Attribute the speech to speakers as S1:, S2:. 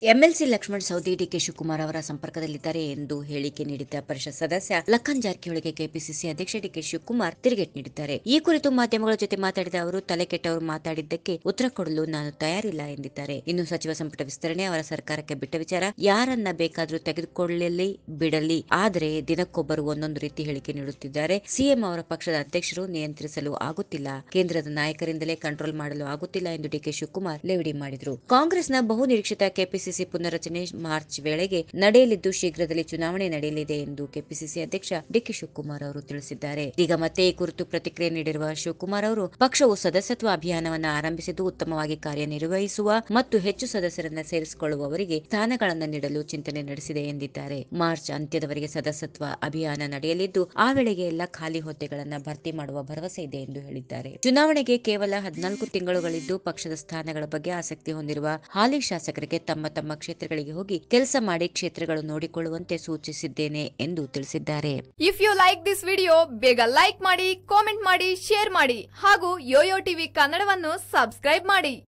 S1: MLC Laxman Savadi DK Shivakumar ಅವರ ಸಂಪರ್ಕದಲ್ಲಿದ್ದಾರೆ ಎಂದು ಹೇಳಿಕೆ ನೀಡಿದ್ದ ಪರಿಷತ್ ಸದಸ್ಯ ಲಖನ್ ಜಾರಕಿಹೊಳಿಗೆ ಕೆಪಿಸಿಸಿ ಅಧ್ಯಕ್ಷ ಡಿಕೆ ಶಿವಕುಮಾರ್ ತಿರುಗೇಟ್ ನೀಡಿದ್ದಾರೆ ಈ ಕುರಿತು ಮಾಧ್ಯಮಗಳ ಜೊತೆ ಮಾತಾಡಿದ ಅವರು ತಲೆ ಕೆಟ್ಟವರು ಮಾತಾಡಿದ್ದಕ್ಕೆ ಉತ್ತರ ಕೊಡಲು ನಾನು ತಯಾರಿಲ್ಲ ಎಂದಿದ್ದಾರೆ ಇನ್ನು ಸಚಿವ ಸಂಪುಟ ವಿಸ್ತರಣೆ ಅವರ ಸರ್ಕಾರಕ್ಕೆ ಬಿಟ್ಟ ವಿಚಾರ ಯಾರನ್ನ ಬೇಕಾದ್ರೂ ತೆಗೆದುಕೊಳ್ಳಲಿ ಬಿಡಲಿ ಆದರೆ ದಿನಕ್ಕೊಬ್ಬರು ಒಂದೊಂದು ರೀತಿ ಹೇಳಿಕೆ ನೀಡುತ್ತಿದ್ದಾರೆ ಸಿಎಂ ಅವರ ಪಕ್ಷದ ಅಧ್ಯಕ್ಷರು ನಿಯಂತ್ರಿಸಲು ಆಗುತ್ತಿಲ್ಲ ಕೇಂದ್ರದ ನಾಯಕರಿಂದಲೇ ಕಂಟ್ರೋಲ್ ಮಾಡಲು ಆಗುತ್ತಿಲ್ಲ ಎಂದು ಡಿಕೆ ಶಿವಕುಮಾರ್ ಲೇವಡಿ ಮಾಡಿದರು ಕಾಂಗ್ರೆಸ್ನ ಬಹು ನಿರೀಕ್ಷಿತ ಕೆಪಿಸಿಸಿ ಪುನರಚನೆ ಮಾರ್ಚ್ ವೇಳೆಗೆ ನಡೆಯಲಿದ್ದು ಶೀಘ್ರದಲ್ಲಿ ಚುನಾವಣೆ ನಡೆಯಲಿದೆ ಎಂದು ಕೆಪಿಸಿಸಿ ಅಧ್ಯಕ್ಷ ಡಿಕೆ ಶಿವಕುಮಾರ್ ಅವರು ತಿಳಿಸಿದ್ದಾರೆ ಈಗ ಮತ್ತೆ ಈ ಕುರಿತು ಪ್ರತಿಕ್ರಿಯೆ ನೀಡಿರುವ ಶಿವಕುಮಾರ್ ಅವರು ಪಕ್ಷವು ಸದಸ್ಯತ್ವ ಅಭಿಯಾನವನ್ನು ಆರಂಭಿಸಿದ್ದು ಉತ್ತಮವಾಗಿ ಕಾರ್ಯನಿರ್ವಹಿಸುವ ಮತ್ತು ಹೆಚ್ಚು ಸದಸ್ಯರನ್ನ ಸೇರಿಸಿಕೊಳ್ಳುವವರಿಗೆ ಸ್ಥಾನಗಳನ್ನು ನೀಡಲು ಚಿಂತನೆ ನಡೆಸಿದೆ ಎಂದಿದ್ದಾರೆ ಮಾರ್ಚ್ ಅಂತ್ಯದವರೆಗೆ ಸದಸ್ಯತ್ವ ಅಭಿಯಾನ ನಡೆಯಲಿದ್ದು ಆ ವೇಳೆಗೆ ಎಲ್ಲ ಖಾಲಿ ಹುದ್ದೆಗಳನ್ನು ಭರ್ತಿ ಮಾಡುವ ಭರವಸೆ ಇದೆ ಎಂದು ಹೇಳಿದ್ದಾರೆ ಚುನಾವಣೆಗೆ ಕೇವಲ ಹದಿನಾಲ್ಕು ತಿಂಗಳುಗಳಿದ್ದು ಪಕ್ಷದ ಸ್ಥಾನಗಳ ಬಗ್ಗೆ ಆಸಕ್ತಿ ಹೊಂದಿರುವ ಹಾಲಿ ಶಾಸಕರಿಗೆ ತಮ್ಮ ತಮ್ಮ ಕ್ಷೇತ್ರಗಳಿಗೆ ಹೋಗಿ ಕೆಲಸ ಮಾಡಿ ಕ್ಷೇತ್ರಗಳು ನೋಡಿಕೊಳ್ಳುವಂತೆ ಸೂಚಿಸಿದ್ದೇನೆ ಎಂದು ತಿಳಿಸಿದ್ದಾರೆ
S2: if you like this video ಬೇಗ ಲೈಕ್ ಮಾಡಿ ಕಾಮೆಂಟ್ ಮಾಡಿ ಶೇರ್ ಮಾಡಿ ಹಾಗೂ ಯೋಯೋ ಟಿವಿ ಕನ್ನಡವನ್ನು ಸಬ್ಸ್ಕ್ರೈಬ್ ಮಾಡಿ